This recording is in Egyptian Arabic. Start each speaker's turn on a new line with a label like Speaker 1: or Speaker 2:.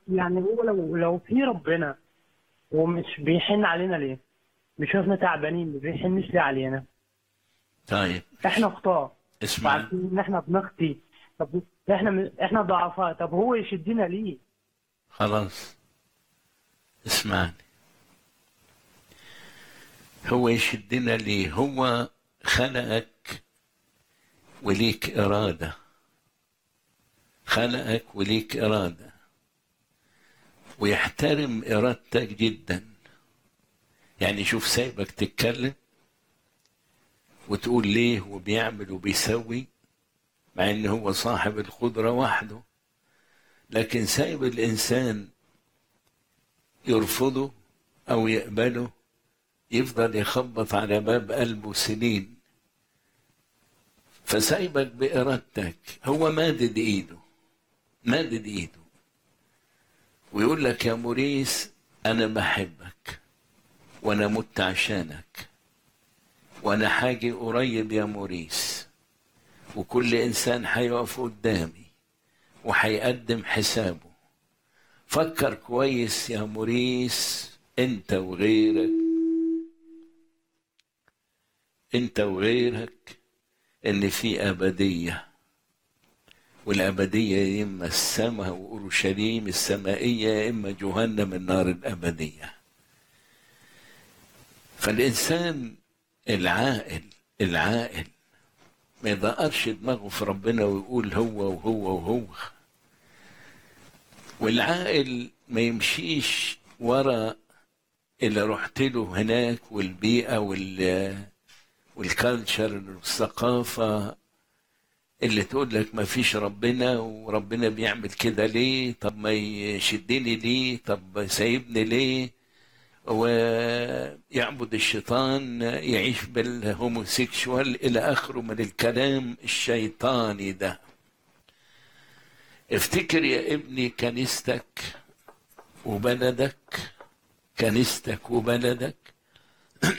Speaker 1: يعني هو لو لو في ربنا ومش بيحن علينا ليه؟ بيشوفنا تعبانين ما بيحنش ليه علينا؟
Speaker 2: طيب
Speaker 1: احنا خطاه
Speaker 2: اسمع
Speaker 1: وعارفين ان احنا بنخطي طب احنا احنا ضعفاء طب هو يشدنا ليه؟
Speaker 2: خلاص اسمعني هو يشدنا ليه هو خلقك وليك إرادة خلقك وليك إرادة ويحترم إرادتك جدا يعني شوف سايبك تتكلم وتقول ليه وبيعمل وبيسوي مع ان هو صاحب القدرة وحده لكن سايب الإنسان يرفضه أو يقبله يفضل يخبط على باب قلبه سنين فسايبك بإرادتك هو مادد إيده مادد إيده ويقول لك يا موريس أنا بحبك وأنا مت عشانك وأنا حاجي قريب يا موريس وكل إنسان هيقف قدامي وهيقدم حسابه فكر كويس يا موريس انت وغيرك انت وغيرك ان في ابديه والابديه يا اما السماء واورشليم السمائيه يا اما جهنم النار الابديه فالانسان العاقل العاقل ما يدقرش دماغه في ربنا ويقول هو وهو وهو والعاقل ما يمشيش ورا اللي رحت له هناك والبيئة وال والكالتشر والثقافة اللي تقول لك ما فيش ربنا وربنا بيعمل كده ليه طب ما يشدني ليه طب سايبني ليه ويعبد الشيطان يعيش بالهوموسيكشوال إلى آخره من الكلام الشيطاني ده افتكر يا ابني كنيستك وبلدك كنيستك وبلدك